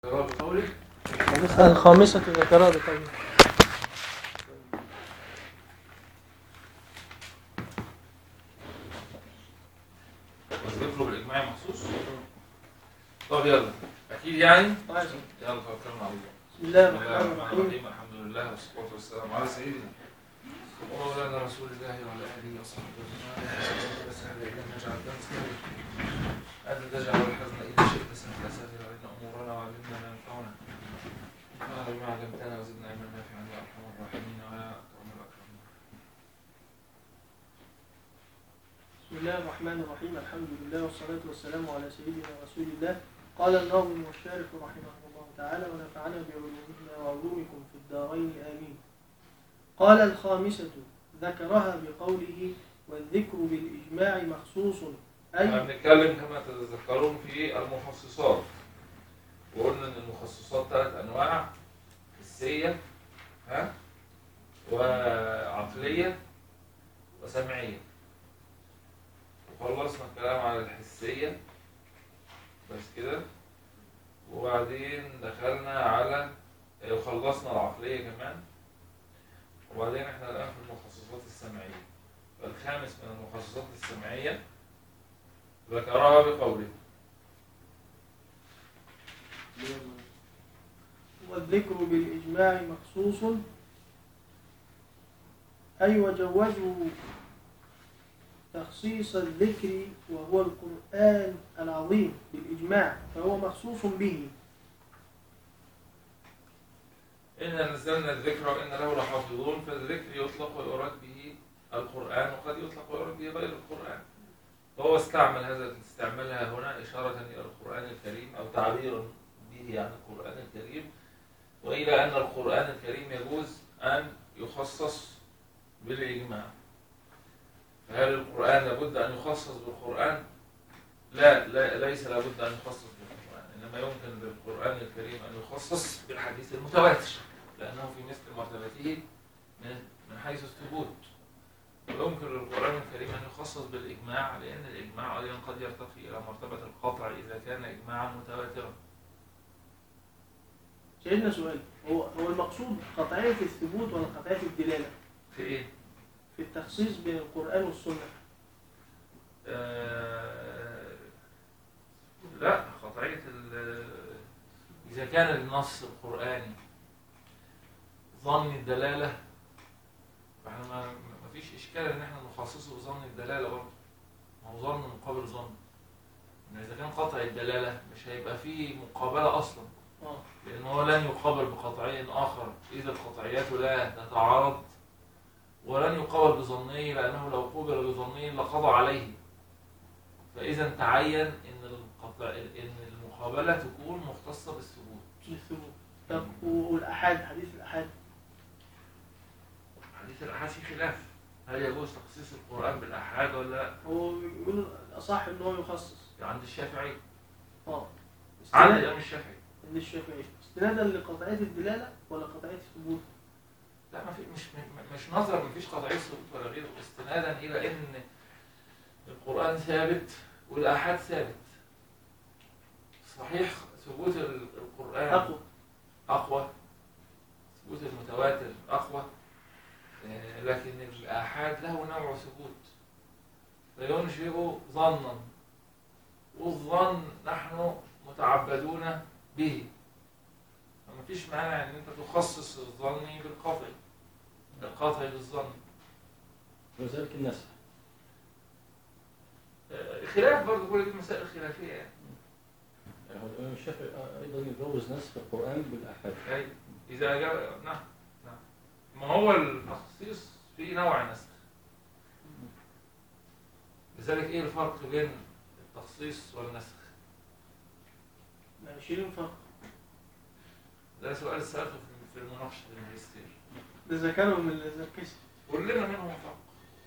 بقوله الخامسة ذكرها بقوله والذكر بالإجماع مخصوص طب يلا أكيد يعني طيب. يلا توكلنا على الله بسم الله بسم الله الرحمن الرحمن الرحيم الرحيم الحمد لله والصلاة والسلام على سيدنا ومولانا رسول الله وعلى آله وصحبه أجمعين سهل إلى نجعل سهل أن تجعل الحزن إذا شئت سهل سهل علينا أمورنا وعلمنا ما ينفعنا وعلى ما علمتنا وزدنا علما نافعا يا أرحم الراحمين ويا أكرم الأكرمين بسم الله الرحمن الرحيم الحمد لله والصلاة والسلام على سيدنا رسول الله قال الناظم والشارح رحمه الله تعالى ونفعنا بعلومنا وعلومكم في الدارين آمين قال الخامسة ذكرها بقوله والذكر بالإجماع مخصوص احنا أي بنتكلم كما تتذكرون في المخصصات وقلنا ان المخصصات ثلاث انواع حسيه ها وعقليه وسمعيه وخلصنا الكلام على الحسيه بس كده وبعدين دخلنا على وخلصنا العقليه كمان وبعدين احنا الان في المخصصات السمعيه فالخامس من المخصصات السمعيه ذكرها بقوله والذكر بالإجماع مخصوص أي وجوزوا تخصيص الذكر وهو القرآن العظيم بالإجماع فهو مخصوص به إنا نزلنا الذكر وإن له لحافظون فالذكر يطلق ويراد به القرآن وقد يطلق ويراد به غير القرآن فهو استعمل هذا الاستعمالها هنا إشارة إلى القرآن الكريم أو تعبيرا به عن القرآن الكريم وإلى أن القرآن الكريم يجوز أن يخصص بالإجماع فهل القرآن لابد أن يخصص بالقرآن؟ لا, لا ليس لابد أن يخصص بالقرآن إنما يمكن للقرآن الكريم أن يخصص بالحديث المتواتر لأنه في مثل مرتبته من من حيث الثبوت ويمكن للقرآن الكريم أن يخصص بالإجماع لأن الإجماع أيضا قد يرتقي إلى مرتبة القطع إذا كان إجماعا متواترا سيدنا سؤال هو هو المقصود قطعية الثبوت ولا قطعية الدلالة في إيه؟ في التخصيص بين القرآن والسنة آه، لا قطعية ال- إذا كان النص القرآني ظن الدلالة فاحنا ما ما فيش إشكال إن احنا نخصصه بظن الدلالة برضه ما هو ظن مقابل ظن إن إذا كان قطع الدلالة مش هيبقى فيه مقابلة أصلا اه لأنه هو لن يقابل بقطعي آخر إذا القطعيات لا تتعارض ولن يقابل بظني لأنه لو قوبل بظني لقضى عليه فإذا تعين إن القطع إن المقابلة تكون مختصة بالثبوت الثبوت طب والأحاد حديث الأحاد حديث الأحاد في خلاف هل يجوز تخصيص القرآن بالأحاد ولا لا؟ هو بيقول الأصح إن هو يخصص عند الشافعي اه عند استناد- الإمام الشافعي عند الشافعي استنادا لقطعية الدلالة ولا قطعية الثبوت؟ لا ما في مش م- مش نظر ما فيش قطعية ثبوت ولا غيره استنادا إلى إن القرآن ثابت والآحاد ثابت صحيح ثبوت ال- القرآن أقوى أقوى ثبوت المتواتر أقوى آه، لكن الآحاد له نوع ثبوت فينشئ ظنا والظن نحن متعبدون به فما فيش مانع ان انت تخصص الظن بالقطع القطع بالظن وذلك النسخ آه، خلاف برضه كل دي مسائل خلافيه يعني يعني هو الإمام الشافعي أيضا يجوز نسخ القرآن بالآحاد أي اذا جاء نعم نعم ما هو التخصيص في نوع نسخ لذلك ايه الفرق بين التخصيص والنسخ 20 فرق ده سؤال سألته في- في المناقشه في الماجستير ده ذكرهم الزركشي كلنا منهم فرق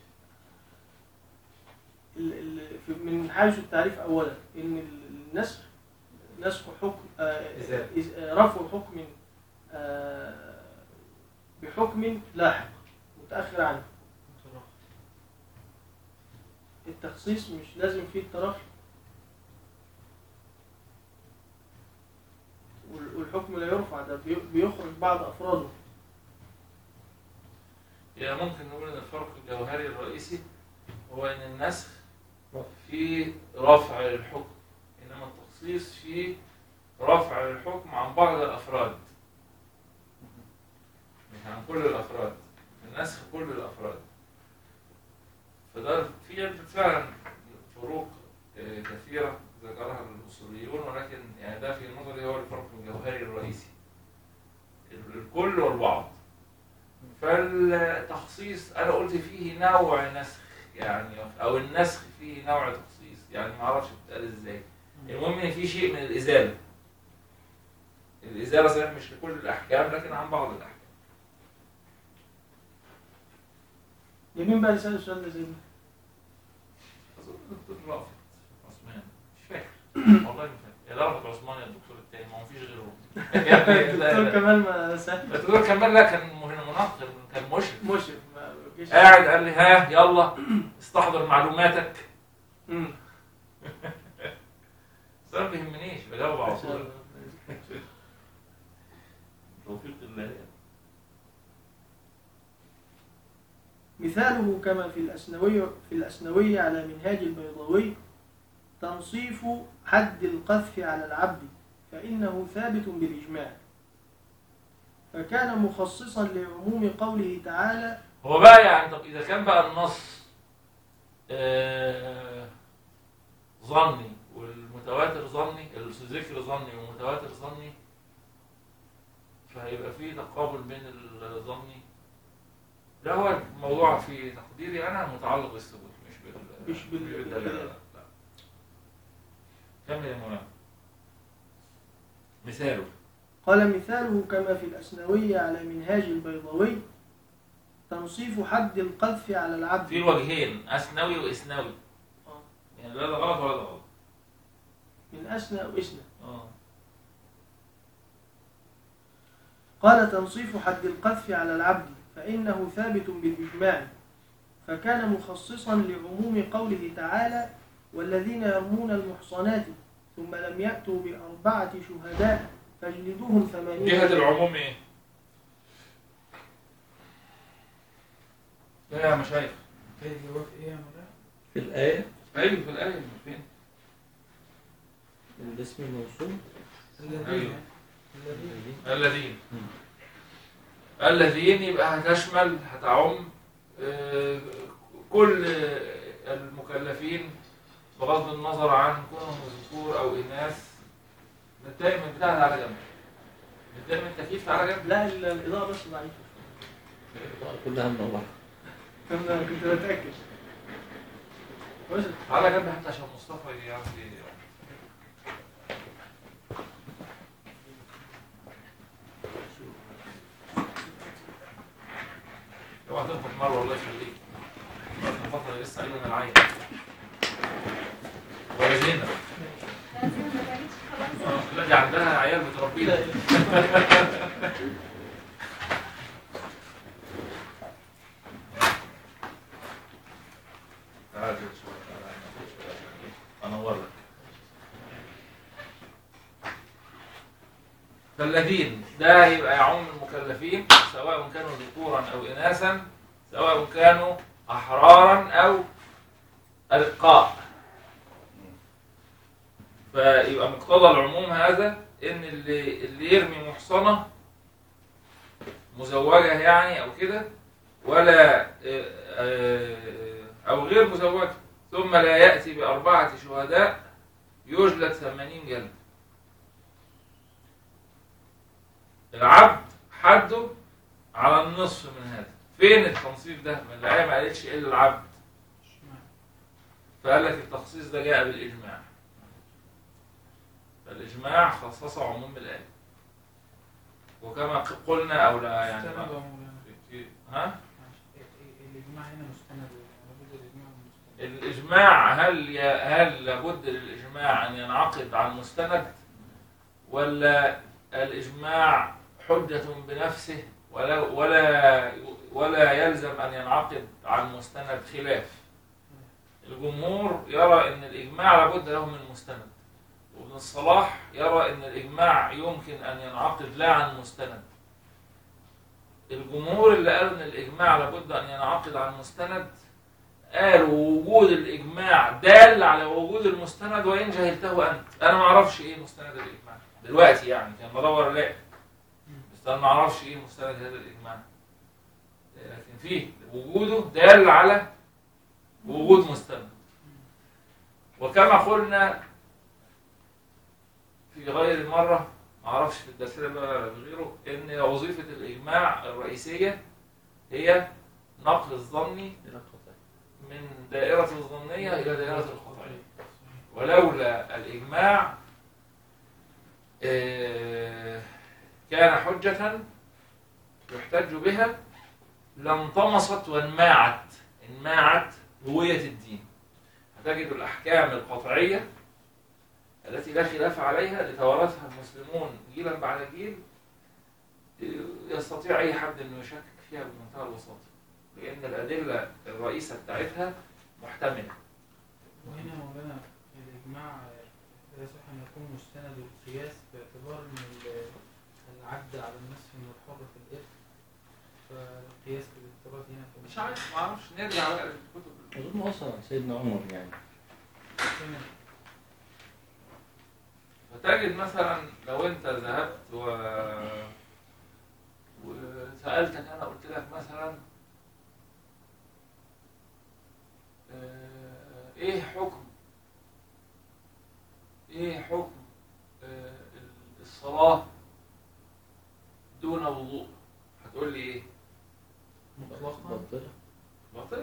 ال- ال- في- من حيث التعريف أولا إن ال- النسخ نسخ حكم آه، إزالة. إز- آه، رفع حكم آه، بحكم لاحق متأخر عنه التخصيص مش لازم فيه الترخي وال- والحكم لا يرفع ده بي- بيخرج بعض افراده يعني ممكن نقول ان الفرق الجوهري الرئيسي هو ان النسخ في رفع الحكم انما التخصيص في رفع الحكم عن بعض الافراد مش عن كل الافراد النسخ كل الافراد فده في فعلا فروق آه، كثيره ذكرها الاصوليون ولكن يعني ده في نظري هو الفرق الجوهري الرئيسي ال- الكل والبعض فالتخصيص انا قلت فيه نوع نسخ يعني او النسخ فيه نوع تخصيص يعني ما اعرفش بتتقال ازاي المهم ان في شيء من الازاله الازاله صحيح مش لكل الاحكام لكن عن بعض الاحكام يمين بقى يسأل السؤال ده زي ده اظن الدكتور رافض عثمان مش فاكر والله ما فاكر يا رافض عثمان يا الدكتور التاني ما هو مفيش غيره يعني لا- الدكتور لا. كمال ما سهل الدكتور كمال لا كان منقل كان مشرف مشرف ما بيجيش قاعد قال لي ها يلا استحضر معلوماتك مم. بس انا ما بيهمنيش بجاوب على ما شاء طول الله. توفيق الله مثاله كما في الأسنوي في الأسنوي على منهاج البيضاوي تنصيف حد القذف على العبد فإنه ثابت بالإجماع فكان مخصصا لعموم قوله تعالى هو بقى يعني طب اذا كان بقى النص آه، ظني والمتواتر ظني الذكر ظني والمتواتر ظني فهيبقى في تقابل بين الظني ده هو الموضوع في تقديري انا متعلق بالثبوت مش بال مش بال- بالدلالة. بالخلاف. لا. كمل يا مولانا مثاله قال مثاله كما في الأسنوي على منهاج البيضاوي تنصيف حد القذف على العبد في الوجهين اسنوي واسنوي آه. يعني لا ده غلط ولا ده غلط من أسنى وإسنى اه قال تنصيف حد القذف على العبد فإنه ثابت بالإجماع فكان مخصصا لعموم قوله تعالى والذين يرمون المحصنات ثم لم يأتوا بأربعة شهداء فاجلدوهم ثمانين جهة العموم ايه؟ لا يا مشايخ كيف جواب ايه يا مولانا؟ في الآية ايوه في الآية فين؟ الاسم الموصول أيوه. الذين الذين الذين الذين يبقى هتشمل هتعم آه، كل المكلفين بغض النظر عن كونهم ذكور او اناث نتائج من بتاعها على جنب نتائج من التكييف على جنب لا ال- الإضاءة بس ضعيفة كلها منورة أنا كنت بتأكد بس على جنب حتى عشان مصطفى يعرف ي- اوعى تنفخ مره والله يخليك الفترة لسه قايله من العين ولا زينب آه، لا دي عندها عيال بتربيها تعال كده شوية، تعال انور لك فالذين ده يبقى يعم المكلفين سواء كانوا ذكورا او اناثا سواء كانوا احرارا او ارقاء فيبقى مقتضى العموم هذا ان اللي اللي يرمي محصنه مزوجه يعني او كده ولا آه، آه، او غير مزوجه ثم لا ياتي باربعه شهداء يجلد ثمانين جلد العبد حده على النصف من هذا فين التنصيف ده من الايه ما قالتش الا العبد فقال لك التخصيص ده جاء بالاجماع فالاجماع خصص عموم الايه وكما قلنا او لا يعني مستند ما- يا مولانا في- ها معلش. الاجماع هنا مستند لابد الاجماع مستند الإجماع هل ي... هل لابد للإجماع أن ينعقد عن مستند ولا الإجماع حجة بنفسه ولا ولا ولا يلزم أن ينعقد عن مستند خلاف الجمهور يرى أن الإجماع لابد له من مستند وابن الصلاح يرى ان الاجماع يمكن ان ينعقد لا عن مستند الجمهور اللي قالوا ان الاجماع لابد ان ينعقد عن مستند قالوا وجود الاجماع دال على وجود المستند وان جهلته انت انا ما اعرفش ايه مستند الاجماع دلوقتي يعني كان بدور الاقي بس انا ما اعرفش ايه مستند هذا الاجماع لكن فيه وجوده دال على وجود مستند وكما قلنا في غير مرة ما اعرفش في الدرس ده بقى ولا في غيره ان وظيفة الاجماع الرئيسية هي نقل الظني إلى القطع من دائرة الظنية إلى دائرة القطعية ولولا الإجماع آه، كان حجة يحتج بها لانطمست وانماعت انماعت هوية الدين هتجد الأحكام القطعية التي لا خلاف عليها لتوارثها المسلمون جيلا بعد جيل آه، يستطيع أي حد أنه يشكك فيها بمنتهى البساطة لأن الأدلة الرئيسة بتاعتها محتملة وهنا مولانا الإجماع لا يصح أن يكون مستند القياس باعتبار أن ال- العد على النصف من الحر في الإرث فالقياس بالاضطراد هنا في مش عارف ما اعرفش نرجع بقى للكتب أظن أصلا عن سيدنا عمر يعني هنا فتجد مثلا لو انت ذهبت و... وسالتك انا قلت لك مثلا آه، ايه حكم ايه حكم آه، الصلاه دون وضوء هتقول لي ايه مطلقا باطلة باطل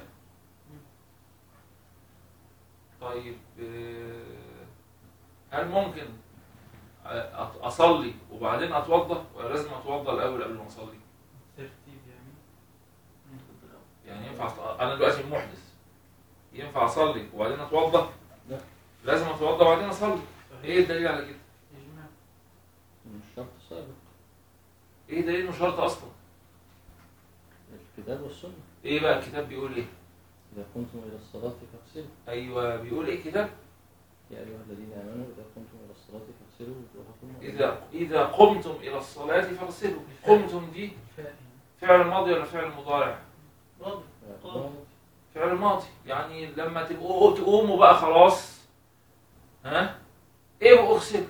طيب آه، هل ممكن أ- اصلي وبعدين اتوضا ولا لازم اتوضا الاول قبل ما اصلي ترتيب يعني يعني ينفع أص- انا دلوقتي محدث ينفع اصلي وبعدين اتوضا لا. لازم اتوضا وبعدين اصلي ايه الدليل على كده إجماع مش شرط سابق ايه دليل انه شرط اصلا الكتاب والسنة ايه بقى الكتاب بيقول ايه إذا كنتم إلى الصلاة فاغسلوا ايوه بيقول ايه كتاب يا أيها الذين آمنوا إذا كنتم إلى الصلاة فاغسلوا وجوهكم اذا اذا قمتم الى الصلاه فاغسلوا قمتم دي الفاء يعني فعل ماضي ولا فعل مضارع واضح وجوهكم. فعل ماضي يعني لما تبقوا تقوموا بقى خلاص ها ايه اغسلوا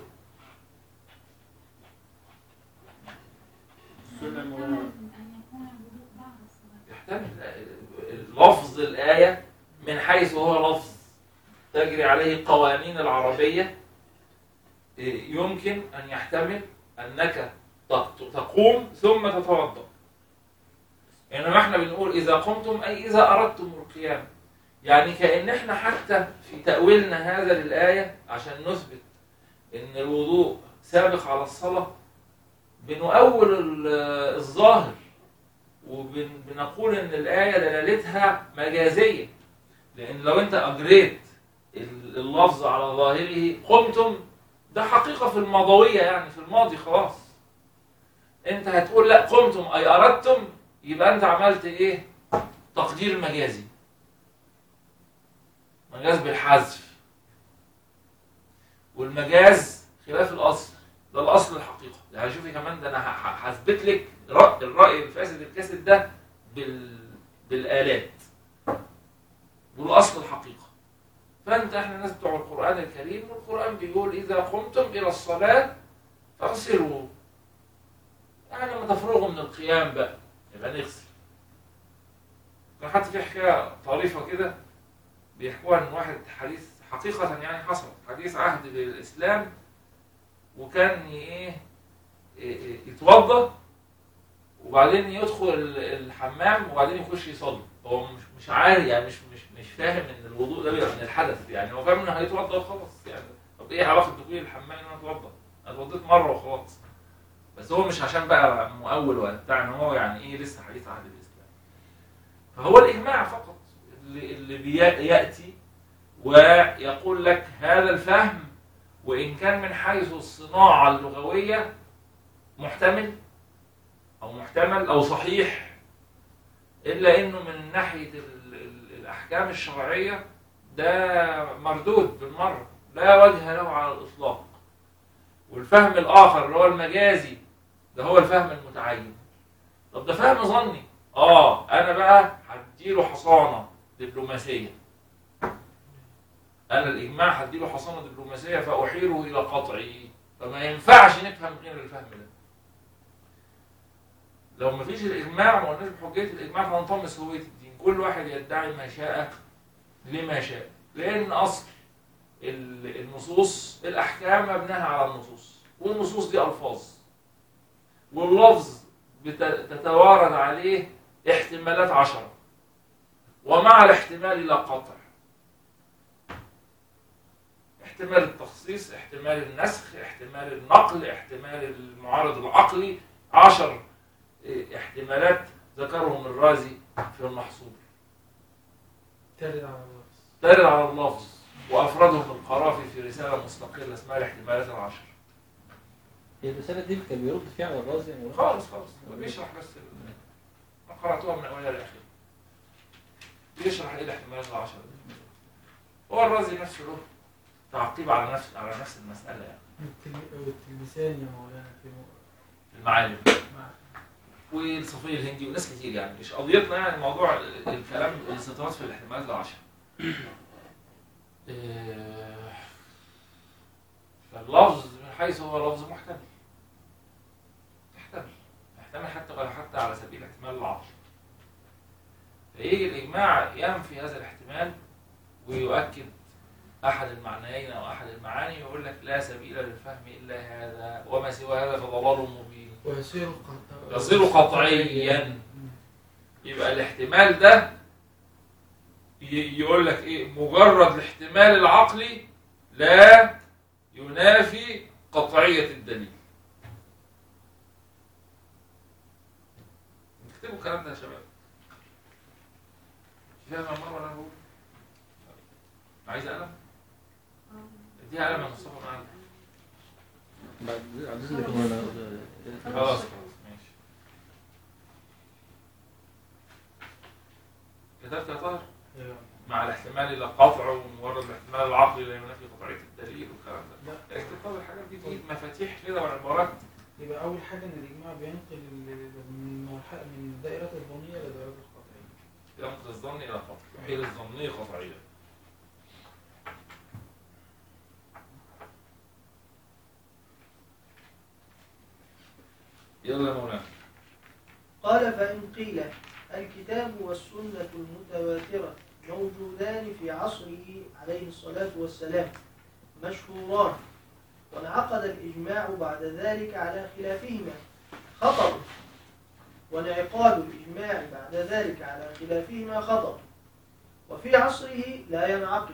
السنة يحتمل المولانا أن يكون الوضوء بعد الصلاة يحتمل لفظ الآية من حيث هو لفظ تجري عليه القوانين العربية إيه، يمكن أن يحتمل أنك تق- تقوم ثم تتوضأ إنما احنا بنقول إذا قمتم أي إذا أردتم القيام يعني كأن احنا حتى في تأويلنا هذا للآية عشان نثبت إن الوضوء سابق على الصلاة بنؤول ال- الظاهر وبنقول ان الايه دلالتها مجازيه لان لو انت اجريت ال- اللفظ على ظاهره قمتم ده حقيقه في الماضويه يعني في الماضي خلاص انت هتقول لا قمتم اي اردتم يبقى انت عملت ايه تقدير مجازي مجاز بالحذف والمجاز خلاف الاصل ده الاصل الحقيقه يعني شوفي كمان ده انا ه- ه- هثبت لك رأي الراي الفاسد الكاسد ده بال... بالالات والاصل الحقيقه فانت احنا الناس بتوع القران الكريم والقران بيقول اذا قمتم الى الصلاه فاغسلوا يعني لما تفرغوا من القيام بقى يبقى نغسل كان حتى في حكايه طريفه كده بيحكوها ان واحد حديث حقيقه يعني حصل حديث عهد بالاسلام وكان ايه إيه- إيه، يتوضا وبعدين يدخل ال- الحمام وبعدين يخش يصلي هو مش مش عارف يعني مش مش مش فاهم ان الوضوء ده بيبقى من الحدث يعني هو فاهم انه هيتوضا وخلاص يعني طب ايه علاقه دخول الحمام ان انا اتوضا؟ انا اتوضيت مره وخلاص بس هو مش عشان بقى مؤول ولا بتاع ان هو يعني ايه لسه حديث عهد الاسلام فهو الاجماع فقط اللي, اللي بياتي ويقول لك هذا الفهم وإن كان من حيث الصناعة اللغوية محتمل أو محتمل أو صحيح إلا إنه من ناحية ال- ال- الأحكام الشرعية ده مردود بالمرة لا وجه له على الإطلاق والفهم الآخر اللي هو المجازي ده هو الفهم المتعين طب ده فهم ظني اه انا بقى هديله حصانة دبلوماسية انا الاجماع هديله حصانة دبلوماسية فاحيله الى قطعي فما ينفعش نفهم غير الفهم ده لو ما فيش الاجماع ما قلناش بحجيه الاجماع فنطمس هويه الدين كل واحد يدعي ما شاء لما شاء لان اصل ال- النصوص الاحكام مبناها على النصوص والنصوص دي الفاظ واللفظ بت- تتوارد عليه احتمالات عشرة ومع الاحتمال لا قطع احتمال التخصيص احتمال النسخ احتمال النقل احتمال المعارض العقلي عشر اه، احتمالات ذكرهم الرازي في المحصول ترد على اللفظ ترد على اللفظ وافردهم القرافي في رساله مستقله اسمها الاحتمالات العشر هي الرسالة دي كان بيرد فيها على الرازي يعني خالص خالص هو بيشرح بس ال- انا قراتوها من اولها لاخرها بيشرح ايه الاحتمالات العشر دي هو الرازي نفسه له تعقيب على نفس على نفس المساله يعني والتل- والتلمسان يا مولانا في م- المعالم مع والصفي الهندي وناس كتير يعني مش قضيتنا يعني موضوع الكلام الاستطراد في الاحتمالات العشر آه، فاللفظ من حيث هو لفظ محتمل يحتمل يحتمل حتى حتى على سبيل احتمال العقل فيجي الإجماع ينفي هذا الاحتمال ويؤكد أحد المعنيين أو أحد المعاني ويقول لك لا سبيل للفهم إلا هذا وما سوى هذا فضلال مبين ويصير قط- يصير قطعيا يبقى الاحتمال ده ي- يقول لك ايه مجرد الاحتمال العقلي لا ينافي قطعية الدليل اكتبوا الكلام ده يا شباب فيها ممر ولا هو عايز قلم اديها قلم يا مصطفى معاك بعد بعد اذنك انا خلاص خلاص ماشي كتبت يا طاهر أيوة. مع الاحتمال الى قطع ومجرد الاحتمال العقلي لا ينافي قطعيه الدليل والكلام ده لا اكتب طب الحاجات دي تجيب مفاتيح كده وعبارات يبقى أول حاجة إن الإجماع بينقل ال- من مرحلة من دائرة الظنية لدائرة القطعية ينقل الظن الى قطع تحيل الظنيه قطعيه يلا يا مولانا قال فإن قيل الكتاب والسنة المتواترة موجودان في عصره عليه الصلاة والسلام مشهوران وانعقد الإجماع بعد ذلك على خلافهما خطر وانعقاد الإجماع بعد ذلك على خلافهما خطر وفي عصره لا ينعقد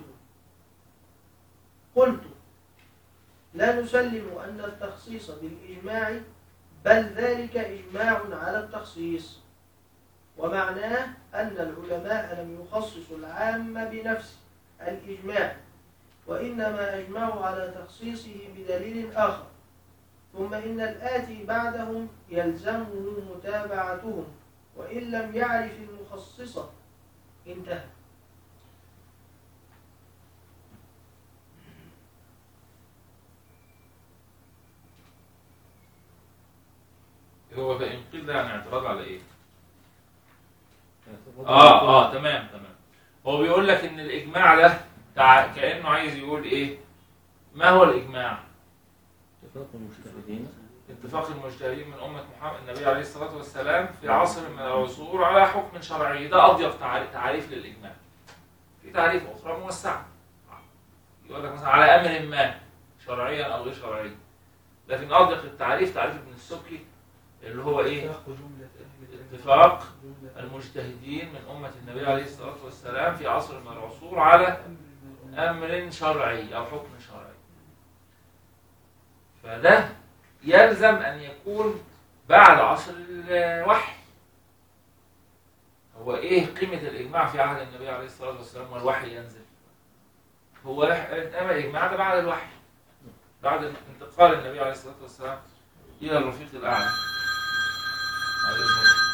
قلت لا نسلم أن التخصيص بالإجماع بل ذلك إجماع على التخصيص ومعناه أن العلماء لم يخصصوا العام بنفس الإجماع وإنما أجمعوا على تخصيصه بدليل آخر ثم إن الآتي بعدهم يلزمه متابعتهم وإن لم يعرف المخصصة انتهى هو فإن قيل ده يعني اعتراض على ايه؟ اه اه تمام تمام هو بيقول لك ان الاجماع ده تع... كانه عايز يقول ايه ما هو الاجماع اتفاق المجتهدين اتفاق المجتهدين من امه محمد النبي عليه الصلاه والسلام في عصر من العصور على حكم شرعي ده اضيق تعريف, تعريف للاجماع في تعريف اخرى موسعه يقول لك مثلا على امر ما شرعيا او غير شرعيا لكن اضيق التعريف تعريف ابن السبكي اللي هو ايه اتفاق جملة أهل العلم. اتفاق جملة المجتهدين من أمة النبي عليه الصلاة والسلام في عصر من العصور على أمر من الأمور. أمر شرعي أو حكم شرعي فده يلزم أن يكون بعد عصر الوحي هو إيه قيمة الإجماع في عهد النبي عليه الصلاة والسلام والوحي ينزل هو إنما الإجماع ده بعد الوحي بعد انتقال النبي عليه الصلاة والسلام إلى الرفيق الأعلى بعد إذنك.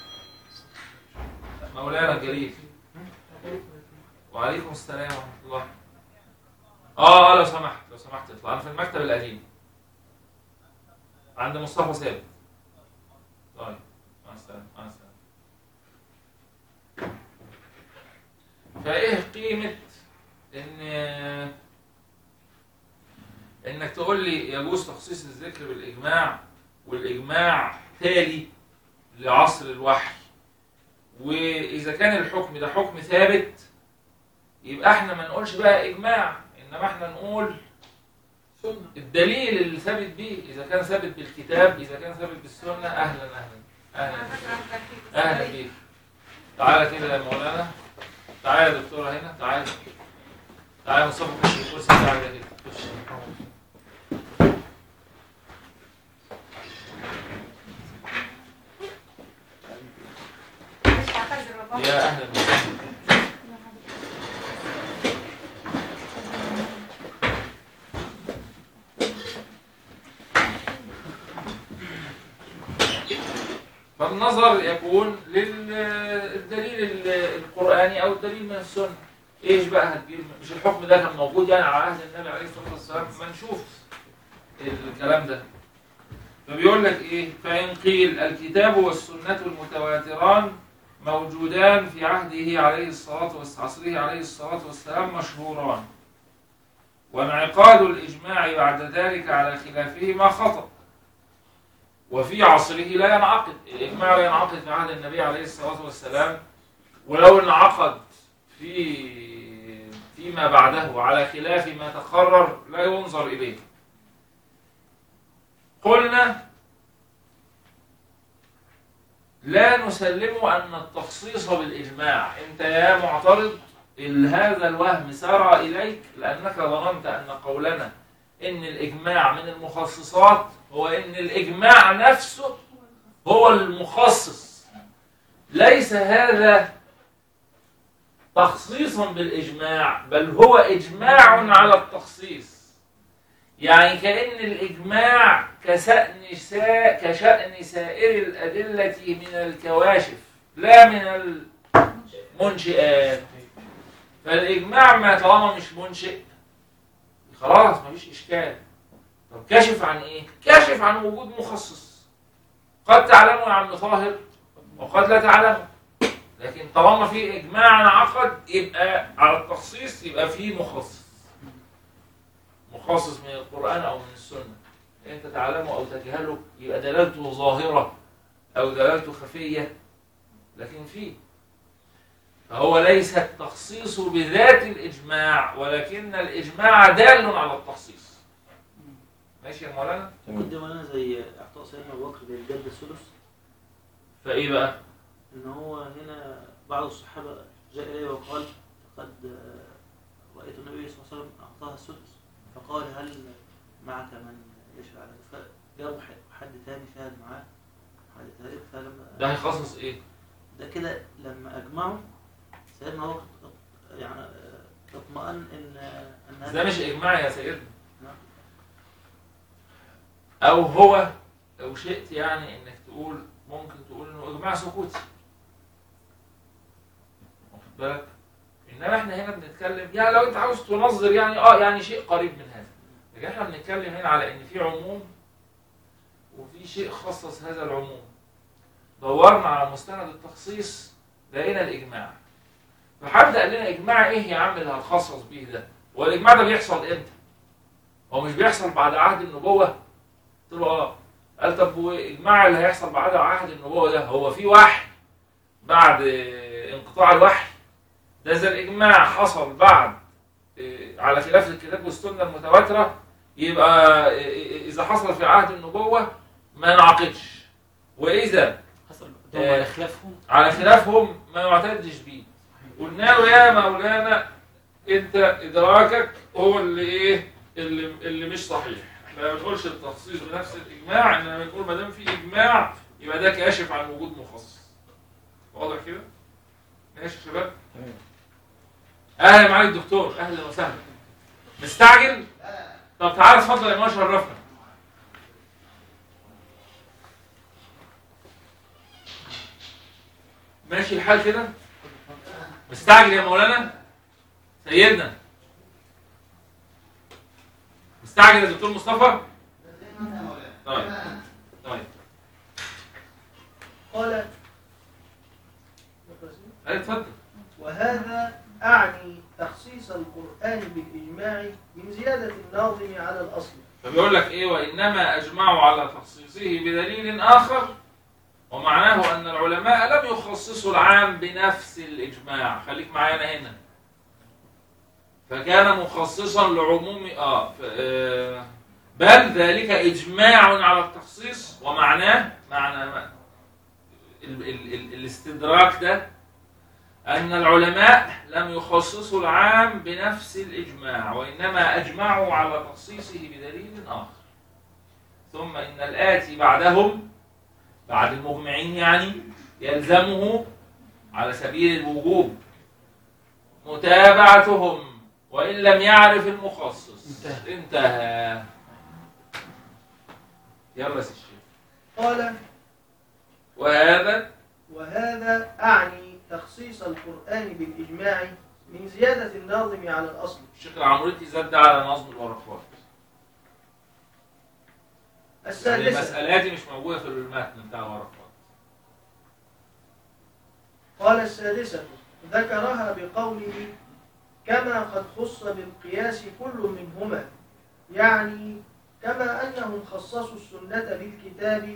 مولانا الجليل وعليكم السلام ورحمة الله اه اه لو سمحت لو سمحت اطلع انا في المكتب القديم عند مصطفى ثابت طيب مع السلامه مع السلامه فايه قيمه ان انك تقول لي يجوز تخصيص الذكر بالاجماع والاجماع تالي لعصر الوحي واذا كان الحكم ده حكم ثابت يبقى احنا ما نقولش بقى اجماع انما احنا نقول سنة الدليل اللي ثابت بيه اذا كان ثابت بالكتاب اذا كان ثابت بالسنه اهلا اهلا اهلا اهلا بيك تعالى كده يا مولانا تعالى يا دكتوره هنا تعالى تعالى مصطفى خش الكرسي بتاعك ده كده خش يا اهلا وسهلا فالنظر يكون للدليل القرآني أو الدليل من السنة إيش بقى هتجيب مش الحكم ده كان موجود يعني على عهد النبي عليه الصلاة والسلام ما نشوف الكلام ده فبيقول لك إيه فإن قيل الكتاب والسنة المتواتران موجودان في عهده عليه الصلاة والسلام عصره عليه الصلاة والسلام مشهوران وانعقاد الإجماع بعد ذلك على خلافهما خطأ وفي عصره لا ينعقد الإجماع لا ينعقد في عهد النبي عليه الصلاة والسلام ولو انعقد في فيما بعده على خلاف ما تقرر لا ينظر إليه قلنا لا نسلم أن التخصيص بالإجماع أنت يا معترض ال- هذا الوهم سار إليك لأنك ظننت أن قولنا إن الإجماع من المخصصات هو إن الإجماع نفسه هو المخصص ليس هذا تخصيصا بالإجماع بل هو إجماع على التخصيص يعني كأن الإجماع كشأن سا كشأن سائر الأدلة من الكواشف لا من المنشئات فالإجماع ما طالما مش منشئ خلاص مفيش إشكال طب كاشف عن إيه؟ كاشف عن وجود مخصص قد تعلمه يا عم طاهر وقد لا تعلمه لكن طالما في إجماع انعقد يبقى على التخصيص يبقى في مخصص مخصص من القرآن أو من السنة أنت تعلمه أو تجهله يبقى دلالته ظاهرة أو دلالته خفية لكن فيه فهو ليس التخصيص بذات الإجماع ولكن الإجماع دال على التخصيص ماشي يا مولانا قدم انا زي اعطاء سيدنا ابو بكر للجد الثلث فإيه بقى ان هو هنا بعض الصحابه جاء اليه وقال لقد آه، رايت النبي صلى الله عليه وسلم اعطاها السدس فقال هل معك من يشفع لك فجابوا ح- حد تاني شاهد معاه حد ثالث فلما ده هيخصص إيه ده كده لما اجمعوا سيدنا ابو بكر يعني آه، اطمأن ان ان بس ده مش إجماع يا سيدنا نعم. أو هو لو شئت يعني إنك تقول ممكن تقول إنه إجماع سكوتي واخد بالك إنما إحنا هنا بنتكلم يعني لو أنت عاوز تنظر يعني أه يعني شيء قريب من هذا لكن إحنا بنتكلم هنا على إن في عموم وفي شيء خصص هذا العموم دورنا على مستند التخصيص لقينا الإجماع فحد قال لنا إجماع إيه يا عم اللي هتخصص بيه ده؟ هو الإجماع ده بيحصل إمتى؟ هو مش بيحصل بعد عهد النبوة؟ قلت له اه قال طب والاجماع اللي هيحصل بعد عهد النبوه ده هو في وحي بعد آه، انقطاع الوحي ده اذا الاجماع حصل بعد آه، على خلاف الكتاب والسنه المتواتره يبقى آه، اذا حصل في عهد النبوه ما ينعقدش واذا حسب آه. على خلافهم على خلافهم ما يعتدش بيه قلنا له يا مولانا انت ادراكك هو اللي ايه اللي, اللي مش صحيح احنا ما بنقولش التخصيص بنفس الاجماع انما بنقول ما دام في اجماع يبقى ده كاشف عن وجود مخصص واضح كده ماشي يا شباب تمام اهلا معالي الدكتور اهلا وسهلا مستعجل طب تعالى اتفضل يا ما شرفنا ماشي الحال كده مستعجل يا مولانا سيدنا مستعجل يا دكتور مصطفى طيب قال أي اتفضل وهذا أعني تخصيص القرآن بالإجماع من زيادة الناظم على الأصل فبيقول لك ايه وانما اجمعوا على تخصيصه بدليل اخر ومعناه ان العلماء لم يخصصوا العام بنفس الاجماع خليك معانا هنا فكان مخصصا لعموم اه ف- آه، بل ذلك اجماع على التخصيص ومعناه معنى ال ال ال الاستدراك ده أن العلماء لم يخصصوا العام بنفس الإجماع وإنما أجمعوا على تخصيصه بدليل آخر ثم إن الآتي بعدهم بعد المجمعين يعني يلزمه على سبيل الوجوب متابعتهم وإن لم يعرف المخصص انتهى. انتهى يلا يا سي الشيخ قال وهذا وهذا أعني تخصيص القرآن بالإجماع من زيادة الناظم على الأصل الشيخ العمريتي زاد على نظم الورقات يعني السادسة المسألة دي مش موجودة في المتن بتاع الورقات قال السادسة ذكرها بقوله كما قد خص بالقياس كل منهما يعني كما أنهم خصصوا السنة بالكتاب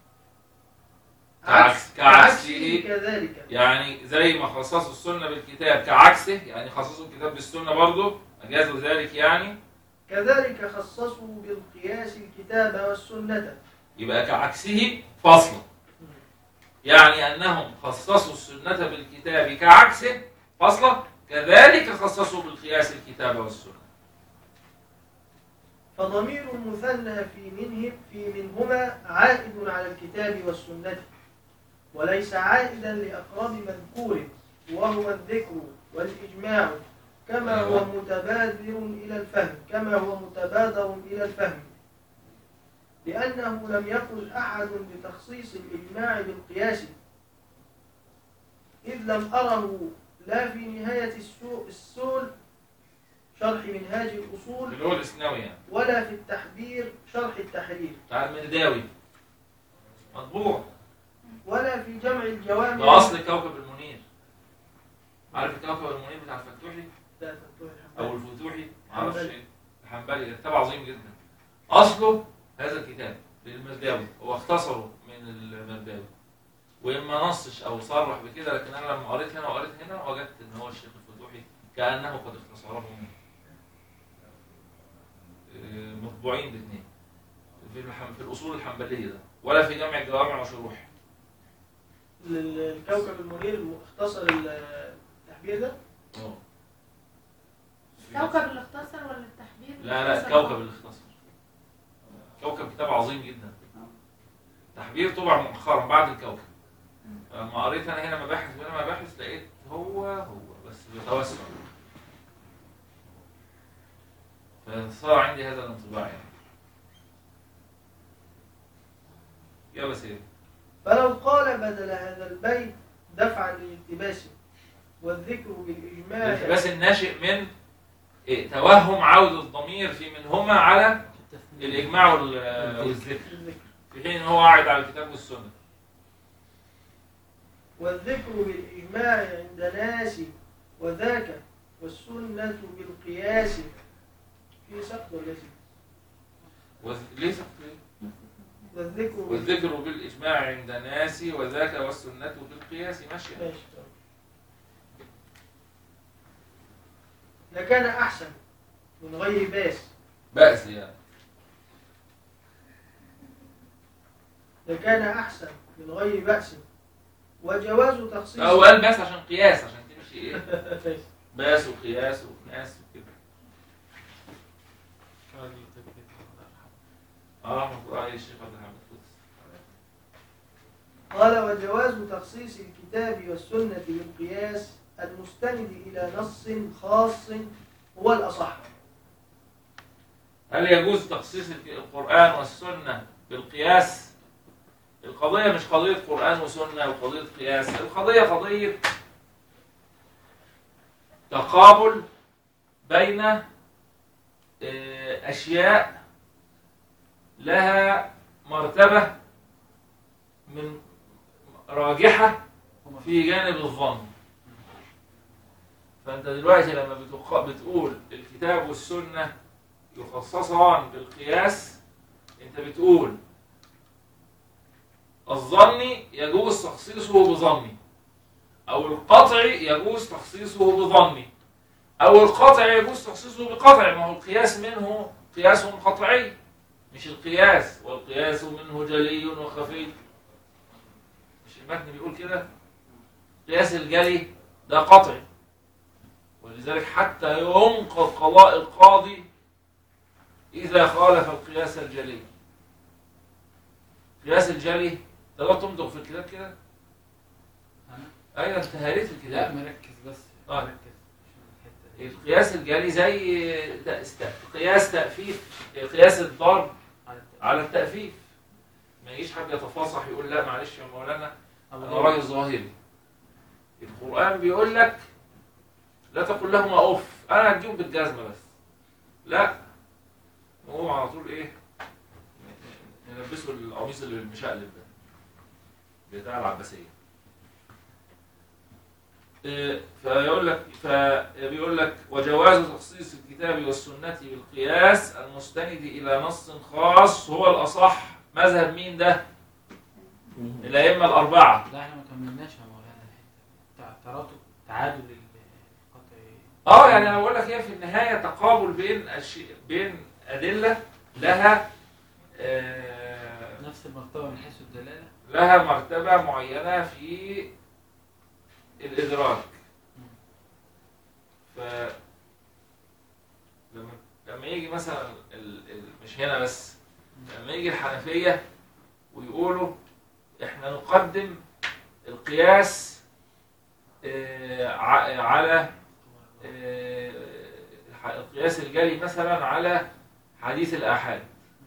كعكس- كعكسه. كذلك يعني زي ما خصصوا السنة بالكتاب كعكسه يعني خصصوا الكتاب بالسنة برضه أجازوا ذلك يعني كذلك خصصوا بالقياس الكتاب والسنة يبقى كعكسه فصلا يعني أنهم خصصوا السنة بالكتاب كعكسه فصلا كذلك خصصوا بالقياس الكتاب والسنة فضمير المثنى في منه في منهما عائد على الكتاب والسنة وليس عائدا لأقرب مذكور وهو الذكر والإجماع كما هو متبادر إلى الفهم كما هو متبادر إلى الفهم لأنه لم يقل أحد بتخصيص الإجماع بالقياس إذ لم أره لا في نهاية السوء السول شرح منهاج الأصول اللي هو الإسناوي يعني ولا في التحبير شرح التحرير بتاع المرداوي مطبوع ولا في جمع الجوامع ده أصل كوكب المنير عارف الكوكب المنير بتاع الفتوحي لا تنتهي او الحمد الفتوحي معرفش حنبلي. ايه الحنبلي ده كتاب عظيم جدا اصله هذا الكتاب للمرداوي هو اختصره من المرداوي وما نصش او صرح بكده لكن انا لما قريت هنا وقريت هنا وجدت ان هو الشيخ الفتوحي كانه قد اختصره منه آه، مطبوعين الاثنين في الحم... في الاصول الحنبليه ده ولا في جمع الجوامع وشروح لله. الكوكب المنير اختصر التحبير ده اه كوكب اللي اختصر ولا التحبير؟ لا لا كوكب اللي اختصر كوكب كتاب عظيم جدا تحبير طبع مؤخرا بعد الكوكب لما قريت انا هنا مباحث وهنا مباحث لقيت هو هو بس بيتوسع فصار عندي هذا الانطباع يعني يلا سيدي فلو قال بدل هذا البيت دفعا للالتباس والذكر بالإجماع الالتباس الناشئ من إيه؟ توهم عودة الضمير في منهما على الإجماع وال- والذكر الذكر. في حين ان هو قاعد على الكتاب والسنة والذكر بالإجماع عند ناس وذاك والسنة بالقياس في سقط الذي وذ- ليه سقط ليه؟ والذكر والذكر بالإجماع عند ناس وذاك والسنة بالقياس ماشية ماشي طيب. لكان أحسن من غير باس بأس يعني لكان أحسن من غير بأس وجواز تخصيص لا هو قال بأس عشان قياس عشان تمشي ايه باس وقياس وقياس وكده اه رحمة الله عليه الشيخ عبد الحميد القدس قال وجواز تخصيص الكتاب والسنة بالقياس المستند إلى نص خاص هو الأصح هل يجوز تخصيص القرآن والسنة بالقياس؟ القضية مش قضية قرآن وسنة وقضية قياس، القضية قضية تقابل بين آه، أشياء لها مرتبة من راجحة في جانب الظن فأنت دلوقتي لما بتق- بتقول الكتاب والسنة يخصصان بالقياس أنت بتقول الظني يجوز تخصيصه بظني أو القطعي يجوز تخصيصه بظني أو القطع يجوز تخصيصه بقطع ما هو القياس منه قياس قطعي مش القياس والقياس منه جلي وخفي مش المتن بيقول كده قياس الجلي ده قطعي ولذلك حتى ينقض قضاء القاضي إذا خالف القياس الجلي قياس الجلي ده لا تمضغ في الكتاب كده أنا؟ أيوة أنت هريت لا الكتاب مركز بس آه. مركز عشان الحتة دي. القياس الجلي زي ده است- قياس تأفيف قياس الضرب على الت- على التأفيف ما يجيش حد يتفاصح يقول لا معلش يا مولانا أبو انا راجل ظاهري القرآن بيقول لك لا تقل لهما اوف انا هديهم بالجزمة بس لا نقوم على طول ايه نلبسه القميص اللي المشقلب ده بتاع العباسية إيه، فيقول لك فبيقول لك وجواز تخصيص الكتاب والسنة بالقياس المستند إلى نص خاص هو الأصح مذهب مين ده؟ الأئمة الأربعة لا احنا ما كملناش يا مولانا الحته بتاع تراتب تعادل القطعي اه يعني انا بقول لك هي في النهايه تقابل بين أشي... بين ادله لها آه نفس المرتبه من حيث الدلاله لها مرتبه معينه في الادراك ف لما لما يجي مثلا ال... ال... مش هنا بس لما يجي الحنفيه ويقولوا احنا نقدم القياس آه ع- على آه، القياس الجلي مثلا على حديث الآحاد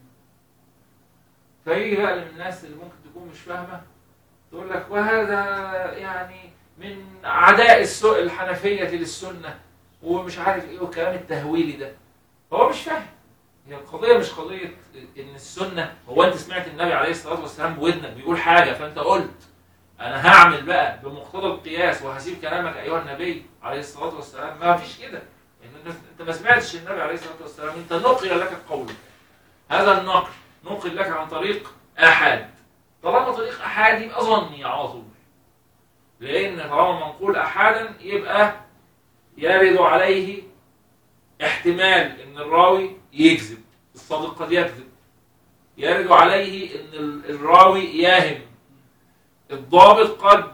فيجي بقى من الناس اللي ممكن تكون مش فاهمة تقول لك وهذا يعني من عداء السوء الحنفية للسنة ومش عارف ايه والكلام التهويلي ده هو مش فاهم هي القضية مش قضية ان السنة هو انت سمعت النبي عليه الصلاة والسلام بودنك بيقول حاجة فانت قلت انا هعمل بقى بمقتضى القياس وهسيب كلامك ايها النبي عليه الصلاه والسلام ما فيش كده إن انت ما سمعتش النبي عليه الصلاه والسلام انت نقل لك قوله هذا النقل نقل لك عن طريق احاد طالما طريق احاد يبقى ظني على طول لان طالما منقول احادا يبقى يرد عليه احتمال ان الراوي يكذب الصادق قد يكذب يرد عليه ان ال- الراوي ياهم الضابط قد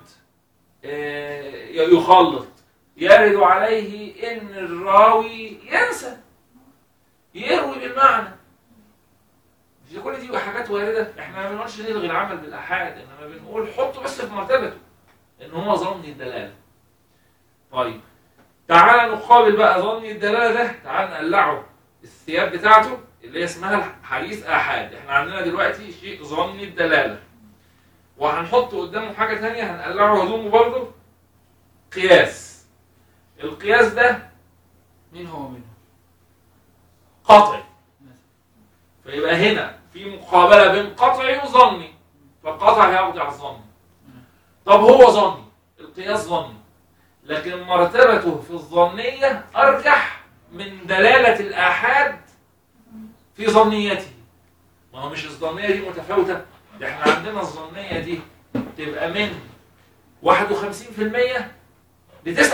آه، يخلط يرد عليه ان الراوي ينسى يروي بالمعنى دي كل دي حاجات وارده احنا ما بنقولش نلغي العمل بالاحاد انما بنقول حطه بس في مرتبته ان هو ظني الدلاله طيب تعال نقابل بقى ظني الدلاله ده تعال نقلعه الثياب بتاعته اللي هي اسمها حديث احاد احنا عندنا دلوقتي شيء ظني الدلاله وهنحط قدامه حاجة تانية هنقلعه هدومه برضه قياس القياس ده مين هو منهم؟ قطعي مثلا فيبقى هنا في مقابلة بين قطعي وظني فالقطع هيرجع الظني طب هو ظني القياس ظني لكن مرتبته في الظنية أرجح من دلالة الآحاد في ظنيته ما هو مش الظنية دي متفاوتة ده احنا عندنا الظنية دي تبقى من 51% ل 99%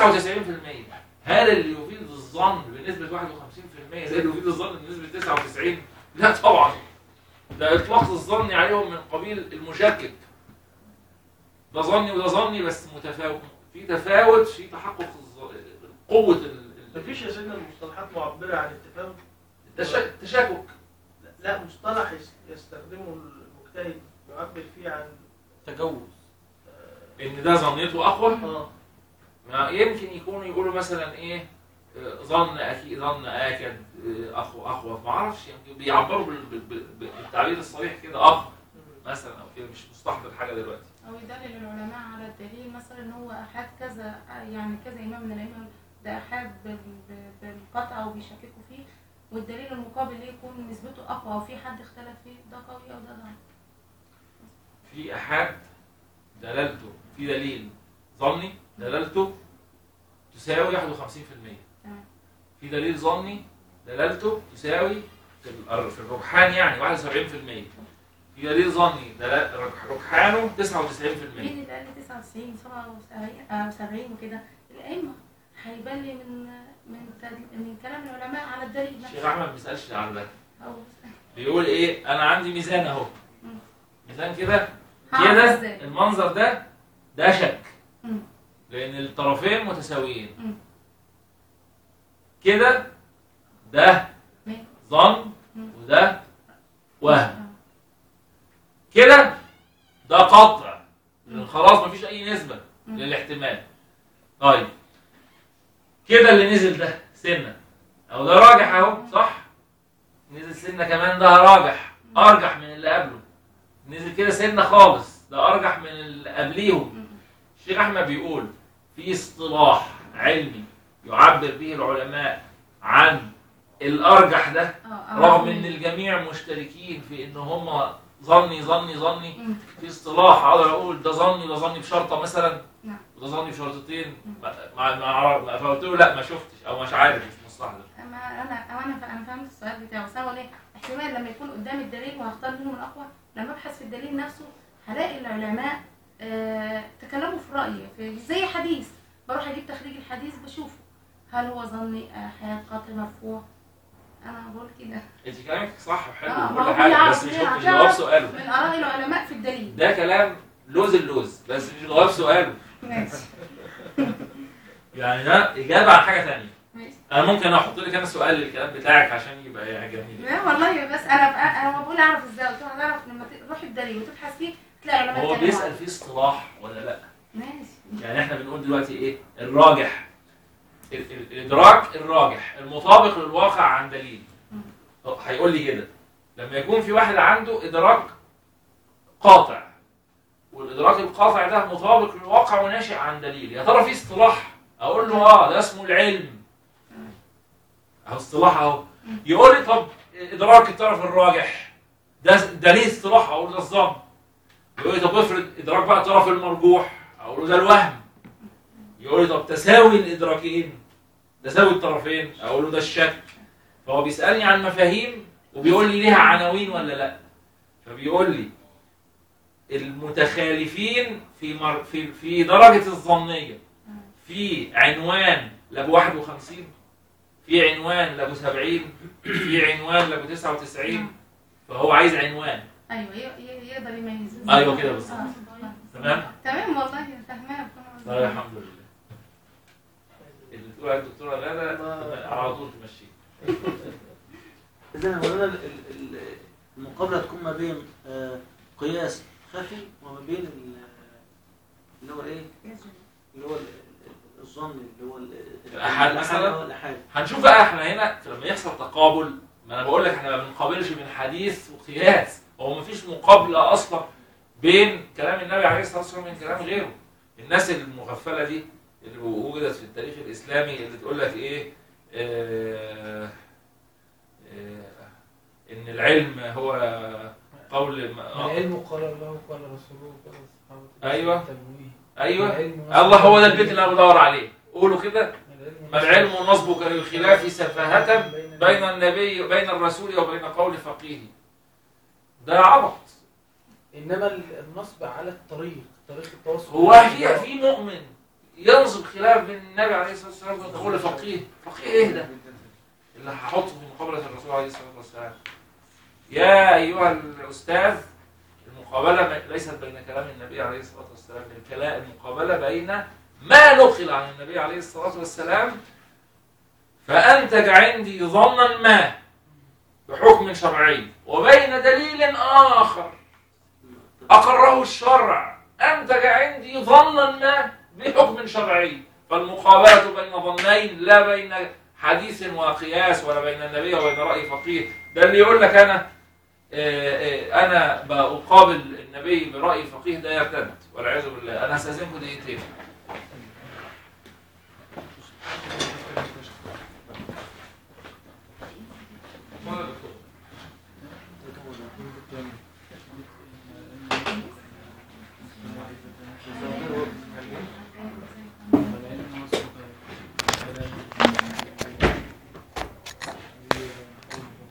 هل اللي يفيد الظن بنسبة 51% زي اللي يفيد الظن بنسبة 99 لا طبعا ده اطلاق الظن عليهم من قبيل المشكك ده ظني وده ظني بس متفاوت في تفاوت في تحقق الظ- قوة ال- ال- مفيش يا سيدنا المصطلحات معبرة عن التفاوت التش- التشكك لا مصطلح يس- يستخدمه المجتهد يعبر فيه عن تجوز ان ده ظنيته اقوى اه ما يمكن يكونوا يقولوا مثلا ايه آه، ظن اكيد ظن اكد آه، اخو اخوف ما اعرفش يمكن بيعبروا بال- بال- بال- بالتعبير الصريح كده اخ مثلا او كده مش مستحضر حاجه دلوقتي أو يدلل العلماء على الدليل مثلا إن هو أحاد كذا يعني كذا إمام من الأئمة ده أحاد بال- بال- بالقطع وبيشككوا فيه والدليل المقابل ليه يكون نسبته أقوى وفي حد اختلف فيه ده قوي أو ده ضعيف في احاد ده دلالته في دليل ظني دلالته تساوي 51% تمام. في دليل ظني دلالته تساوي في الأر- في الرجحان يعني 71% في دليل ظني دلال رج- رجحانه 99% مين اللي قال لي 99 77 او 70 وكده الائمه هيبان لي من من تد- من كلام العلماء على الدليل الشيخ نفسه احمد ما بيسالش عن ده أو بيقول ايه انا عندي ميزان اهو مم. ميزان كده هعرف كده ازاي المنظر ده ده شك مم. لان الطرفين متساويين مم. كده ده ماشي. ظن مم. وده وهم آه. كده ده قطع لأن خلاص مفيش اي نسبه مم. للاحتمال طيب كده اللي نزل ده سنه او ده راجح اهو صح نزل سنه كمان ده راجح ارجح من اللي قبله نزل كده سنه خالص ده ارجح من اللي قبليهم مم. الشيخ احمد بيقول في اصطلاح علمي يعبر به العلماء عن الارجح ده اه آه. رغم ان الجميع مشتركين في ان هم ظني ظني ظني مم. في اصطلاح اقدر اقول ده ظني ده ظني بشرطه مثلا نعم. وده ظني بشرطتين ما ما ما ما- فقلت له لا ما شفتش او مش عارف مش مصلحه ده اما انا انا انا فهمت السؤال بتاعه بس انا بقول ايه احتمال لما يكون قدامي الدليل وهختار منهم الاقوى لما ابحث في الدليل نفسه هلاقي العلماء آه تكلموا في رايي في زي حديث بروح اجيب تخريج الحديث بشوفه هل هو ظني احاد قاطع مرفوع انا بقول كده انت كلامك صح وحلو آه، وكل ما هو حاجه بيعرف بس مش ليه؟ مش عشان جواب أعرف سؤاله من اراء العلماء في الدليل ده كلام لوز اللوز بس مش جواب سؤاله ماشي يعني ده اجابه عن حاجه ثانيه ماشي انا ممكن احط لك انا سؤال للكلام بتاعك عشان يبقى يعني جميل لا والله بس انا انا بقول اعرف ازاي قلت له هتعرف لما تروح الدليل وتبحث فيه تلاقي العلماء هو اتكلموا بيسال عنه. فيه اصطلاح ولا لا ماشي يعني احنا بنقول دلوقتي ايه الراجح ال- ال- الادراك الراجح المطابق للواقع عن دليل مم. طب هيقول لي كده لما يكون في واحد عنده ادراك قاطع والادراك القاطع ده مطابق للواقع وناشئ عن دليل يا ترى في اصطلاح اقول له اه ده اسمه العلم اهو اصطلاح اهو يقول لي طب ادراك الطرف الراجح ده ده ليه اصطلاح اقول له ده الظن يقول لي طب افرض ادراك بقى الطرف المرجوح اقول له ده الوهم يقول لي طب تساوي الادراكين تساوي الطرفين اقول له ده الشك فهو بيسالني عن مفاهيم وبيقول لي ليها عناوين ولا لا فبيقول لي المتخالفين في مر... في في درجه الظنيه في عنوان لابو 51 في عنوان لابو 70 في عنوان لابو 99 فهو عايز عنوان ايوه ي- ي- يقدر يميز أيوة كده بالظبط. آه. تمام تمام والله فاهماها طيب الحمد لله اللي تقول على الدكتوره غاده على طول تمشيه إذا هنا ال- ال- ال- المقابلة تكون ما بين آه، قياس خفي وما بين ال- اللي هو إيه؟ اللي هو ال- ال- الظن اللي هو ال- الأحاد الأحاد مثلاً؟ أو الأحاد هنشوف بقى احنا هنا لما يحصل تقابل ما انا بقول لك احنا ما بنقابلش بين حديث وقياس هو ما فيش مقابله اصلا بين كلام النبي عليه الصلاه والسلام وبين كلام غيره الناس المغفله دي اللي وجدت في التاريخ الاسلامي اللي تقول لك ايه آه آه ان العلم هو قول ما- العلم قال الله قال رسوله قال الصحابة أيوة. التمويه ايوه العلم الله هو ده البيت اللي انا بدور عليه قولوا كده العلم ما العلم نصبك للخلاف سفاهة بين النبي بين الرسول وبين قول فقيه ده عبط انما النصب على الطريق طريق التواصل هو في في مؤمن ينصب خلاف بين النبي عليه الصلاه والسلام وبين قول فقيه فقيه ايه ده اللي هحطه في مقابله الرسول عليه الصلاه والسلام يا ايها الاستاذ المقابله ما- ليست بين كلام النبي عليه الصلاه والسلام الكلام المقابله بين ما نقل عن النبي عليه الصلاه والسلام فانتج عندي ظنا ما بحكم شرعي وبين دليل اخر أقره الشرع أنتج عندي ظنا ما بحكم شرعي فالمقابلة بين ظنين لا بين حديث وقياس ولا بين النبي وبين رأي فقيه ده اللي يقول لك أنا آه، آه، أنا بقابل النبي برأي فقيه ده يرتد والعياذ بالله أنا هستأذنكم دقيقتين